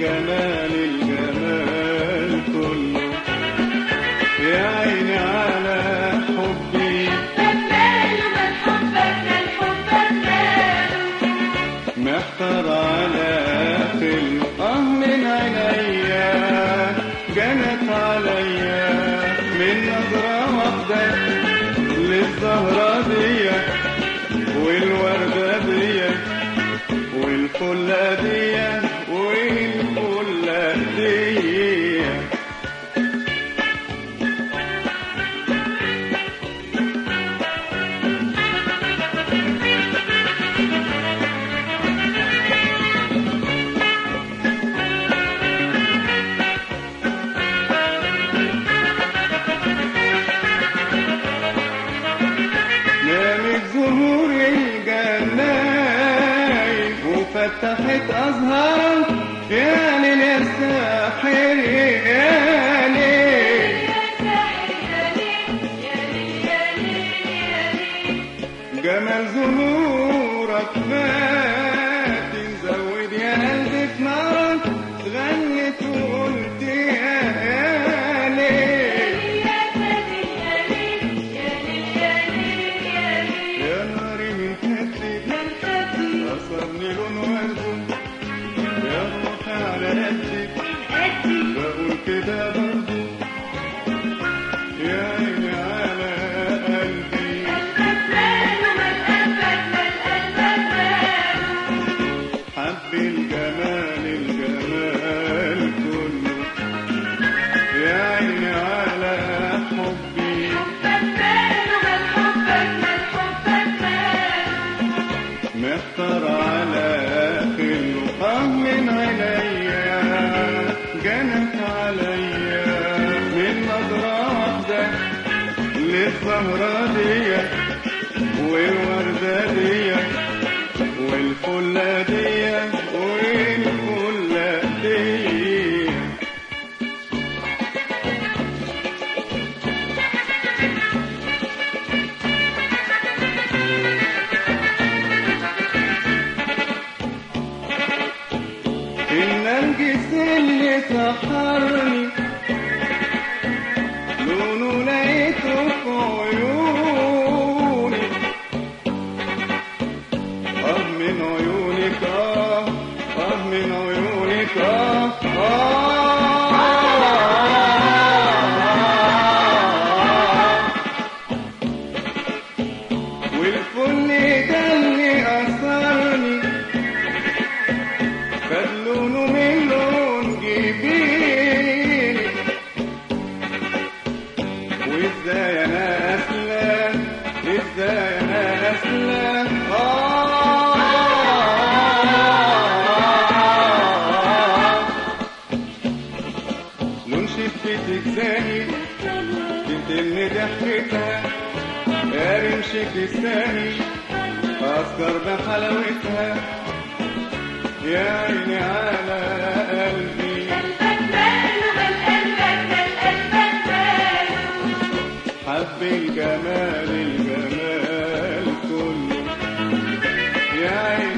الجمال الجمال كله يا عيني على حبي محتار على خلق اه من عينيا جنت عليا من نظرة واحدة للزهرة دي والوردة دي والفلة دي والفلة دي نامت زهور الجناي وفتحت أزهار يا ليل يا ساحر يا ليل جمال زهورك مات نزود يا قلبي في نارك غنت وقلت يا يا ليل يا ناري من حتي أصرني لون ورده يا روحي على قدي بقول كده برضه يا عيني على قلبي حب الجمال الجمال كله يا عيني على حبي محتار على خلقه من عينيا جنت عليا من نظرة واحدة للزهرة دي والوردة دي والفلة دي والفلة دي النرجس اللي سحرني لونه لقيته في عيوني اه من عيونك اه اه من عيونك اه آه والفل ده اللي أثرني خد لونه من لون جبيني وازاي انا اسلم ازاي انا اسلم آه لون شفتك زاني تتم ضحكتها يا رمشك الثاني أذكر بحلاوتها يا عيني على قلبي حب الجمال الجمال كله يا عيني